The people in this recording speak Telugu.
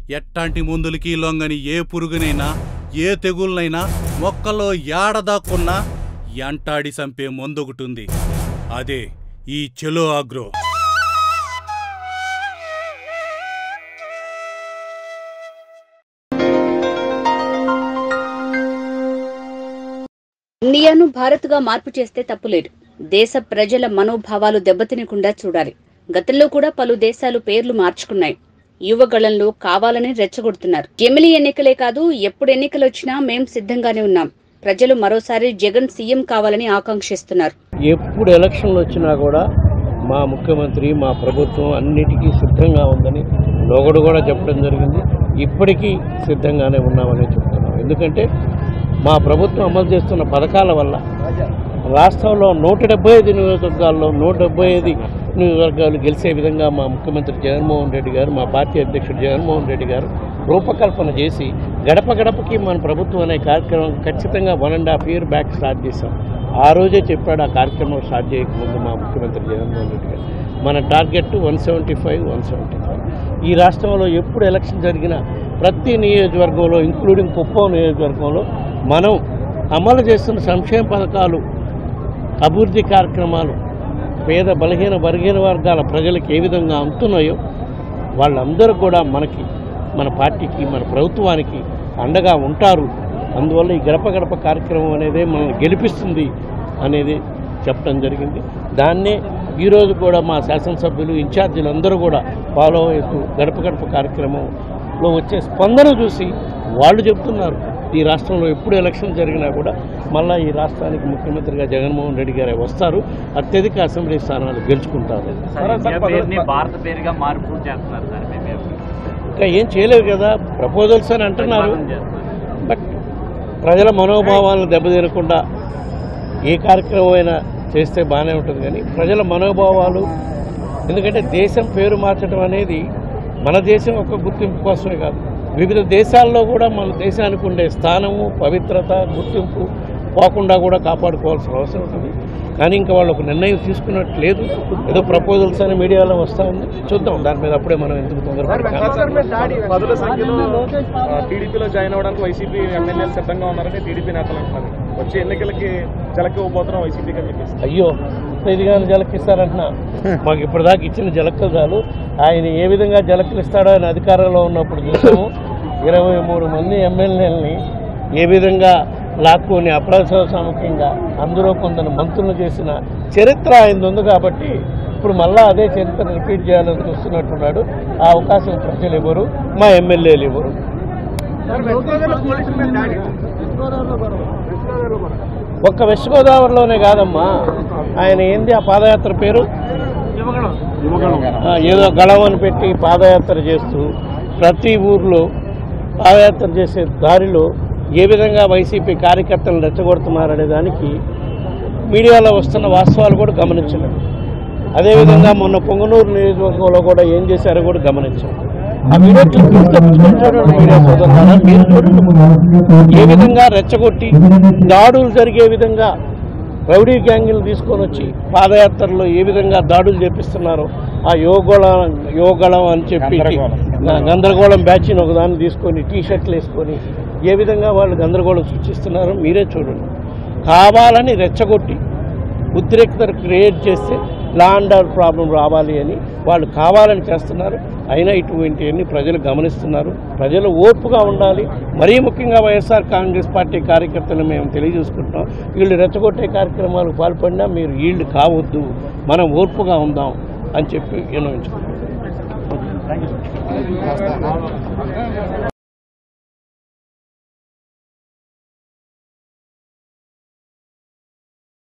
ఎట్టాంటి మందులకి లొంగని ఏ పురుగునైనా ఏ తెగులనైనా మొక్కలో ఏడదాక్కున్నా ఎంటాడి చంపే మందొకటుంది అదే ఈ చెలో ఆగ్రో ఇండియాను భారత్గా మార్పు చేస్తే తప్పులేదు దేశ ప్రజల మనోభావాలు దెబ్బతినకుండా చూడాలి గతంలో కూడా పలు దేశాలు పేర్లు మార్చుకున్నాయి యువగళంలో కావాలని రెచ్చగొడుతున్నారు ఎమ్మెల్యే ఎన్నికలే కాదు ఎప్పుడు ఎన్నికలు వచ్చినా మేం సిద్ధంగానే ఉన్నాం ప్రజలు మరోసారి జగన్ సీఎం కావాలని ఆకాంక్షిస్తున్నారు ఎప్పుడు ఎలక్షన్లు వచ్చినా కూడా మా ముఖ్యమంత్రి మా ప్రభుత్వం అన్నిటికీ సిద్ధంగా ఉందని లోగడు కూడా చెప్పడం జరిగింది ఇప్పటికీ సిద్ధంగానే ఉన్నామని చెప్తున్నాం ఎందుకంటే మా ప్రభుత్వం అమలు చేస్తున్న పథకాల వల్ల రాష్ట్రంలో నూట డెబ్బై ఐదు నియోజకవర్గాల్లో నూట డెబ్బై ఐదు నియోజకవర్గాలు గెలిచే విధంగా మా ముఖ్యమంత్రి జగన్మోహన్ రెడ్డి గారు మా పార్టీ అధ్యక్షుడు జగన్మోహన్ రెడ్డి గారు రూపకల్పన చేసి గడప గడపకి మన ప్రభుత్వం అనే కార్యక్రమం ఖచ్చితంగా one and half year back start చేశాం ఆ రోజే చెప్పాడు ఆ కార్యక్రమం స్టార్ట్ చేయకముందు మా ముఖ్యమంత్రి జగన్మోహన్ రెడ్డి గారు మన target one seventy five one seventy five ఈ రాష్ట్రంలో ఎప్పుడు ఎలక్షన్ జరిగినా ప్రతి నియోజకవర్గంలో ఇంక్లూడింగ్ కుప్పం నియోజకవర్గంలో మనం అమలు చేస్తున్న సంక్షేమ పథకాలు అభివృద్ధి కార్యక్రమాలు పేద బలహీన బలహీన వర్గాల ప్రజలకు ఏ విధంగా అందుతున్నాయో వాళ్ళందరూ కూడా మనకి మన పార్టీకి మన ప్రభుత్వానికి అండగా ఉంటారు అందువల్ల ఈ గడప గడప కార్యక్రమం అనేది మనల్ని గెలిపిస్తుంది అనేది చెప్పడం జరిగింది దాన్నే ఈరోజు కూడా మా శాసనసభ్యులు ఇన్ఛార్జీలు అందరూ కూడా ఫాలో అవుతూ గడప గడప కార్యక్రమంలో వచ్చే స్పందన చూసి వాళ్ళు చెప్తున్నారు ఈ రాష్ట్రంలో ఎప్పుడు ఎలక్షన్ జరిగినా కూడా మళ్ళీ ఈ రాష్ట్రానికి ముఖ్యమంత్రిగా జగన్మోహన్ రెడ్డి గారే వస్తారు అత్యధిక అసెంబ్లీ స్థానాలు గెలుచుకుంటారు ఇండియా పేరుని భారత పేరుగా మార్పు చేస్తున్నారు సార్ మేము ఇంకా ఏం చేయలేదు కదా ప్రపోజల్స్ అని అంటున్నారు బట్ ప్రజల మనోభావాలను దెబ్బతినకుండా ఏ కార్యక్రమం అయినా చేస్తే బాగానే ఉంటుంది కానీ ప్రజల మనోభావాలు ఎందుకంటే దేశం పేరు మార్చడం అనేది మన దేశం ఒక గుర్తింపు కోసమే కాదు వివిధ దేశాల్లో కూడా మన దేశానికి ఉండే స్థానము పవిత్రత గుర్తింపు పోకుండా కూడా కాపాడుకోవాల్సిన అవసరం ఉంటుంది కానీ ఇంకా వాళ్ళు ఒక నిర్ణయం తీసుకున్నట్టు లేదు ఏదో ప్రపోజల్స్ అని మీడియాలో వస్తూ ఉంది చూద్దాం దాని మీద అప్పుడే మనం ఎందుకు తొందరపడి పదుల సంఖ్యలో ఆ, టీడీపీలో జాయిన్ అవ్వడానికి వైసీపీ ఎమ్మెల్యేలు సిద్ధంగా ఉన్నారని టీడీపీ నేతలు అంటున్నారు వచ్చే ఎన్నికలకి జలకి ఇవ్వబోతున్నాం వైసీపీకి అని చెప్పేసి అయ్యో ఇదిగాని జలకిస్తారంటున్నా మాకు ఇప్పటిదాకా ఇచ్చిన జలక్కలు చాలు ఆయన ఏ విధంగా జలక్కలు ఇస్తాడో ఆయన అధికారంలో ఉన్నప్పుడు చూసాము ఇరవై మూడు మంది ఎమ్మెల్యేలని ఏ విధంగా లాక్కొని అప్రసమకంగా అందులో కొందరు మంత్రులు చేసిన చరిత్ర ఆయన ఉంది కాబట్టి ఇప్పుడు మళ్ళా అదే చరిత్ర రిపీట్ చేయాలని చూస్తున్నట్టున్నాడు ఆ అవకాశం ప్రజలు ఇవ్వరు మా ఎమ్మెల్యేలు ఇవ్వరు ఒక్క వెస్ట్ గోదావరిలోనే కాదమ్మా ఆయన ఏంది ఆ పాదయాత్ర పేరు ఆ, ఏదో గళం అని పెట్టి పాదయాత్ర చేస్తూ ప్రతి ఊర్లో పాదయాత్ర చేసే దారిలో ఏ విధంగా వైసీపీ కార్యకర్తలను రెచ్చగొడుతున్నారనే దానికి మీడియాలో వస్తున్న వాస్తవాలు కూడా గమనించలేదు అదేవిధంగా మొన్న పొంగనూరు నియోజకవర్గంలో కూడా ఏం చేశారో కూడా గమనించాం ఆ వీడియో క్లిప్ తెప్పించుకొని చూడండి మీడియా సోదరులారా మీరు చూడండి ఏ విధంగా రెచ్చగొట్టి దాడులు జరిగే విధంగా రౌడీ గ్యాంగులు తీసుకొని వచ్చి పాదయాత్రలో ఏ విధంగా దాడులు చేపిస్తున్నారో ఆ యోగళం యోగళం అని చెప్పి ఆ, గందరగోళం బ్యాచ్ని ఒకదాన్ని తీసుకొని టీ షర్ట్లు వేసుకొని ఏ విధంగా వాళ్ళు గందరగోళం సృష్టిస్తున్నారో మీరే చూడండి కావాలని రెచ్చగొట్టి ఉద్రిక్తత క్రియేట్ చేస్తే లా అండ్ ఆర్డర్ ప్రాబ్లం రావాలి అని వాళ్ళు కావాలని చేస్తున్నారు అయినా ఇటువంటివన్నీ ప్రజలు గమనిస్తున్నారు ప్రజలు ఓర్పుగా ఉండాలి మరీ ముఖ్యంగా వైఎస్ఆర్ కాంగ్రెస్ పార్టీ కార్యకర్తలు మేము తెలియజేసుకుంటున్నాం వీళ్ళు రెచ్చగొట్టే కార్యక్రమాలకు పాల్పడినా మీరు వీళ్ళు కావద్దు మనం ఓర్పుగా ఉందాం అని చెప్పి విన్నవించుకుంటున్నాం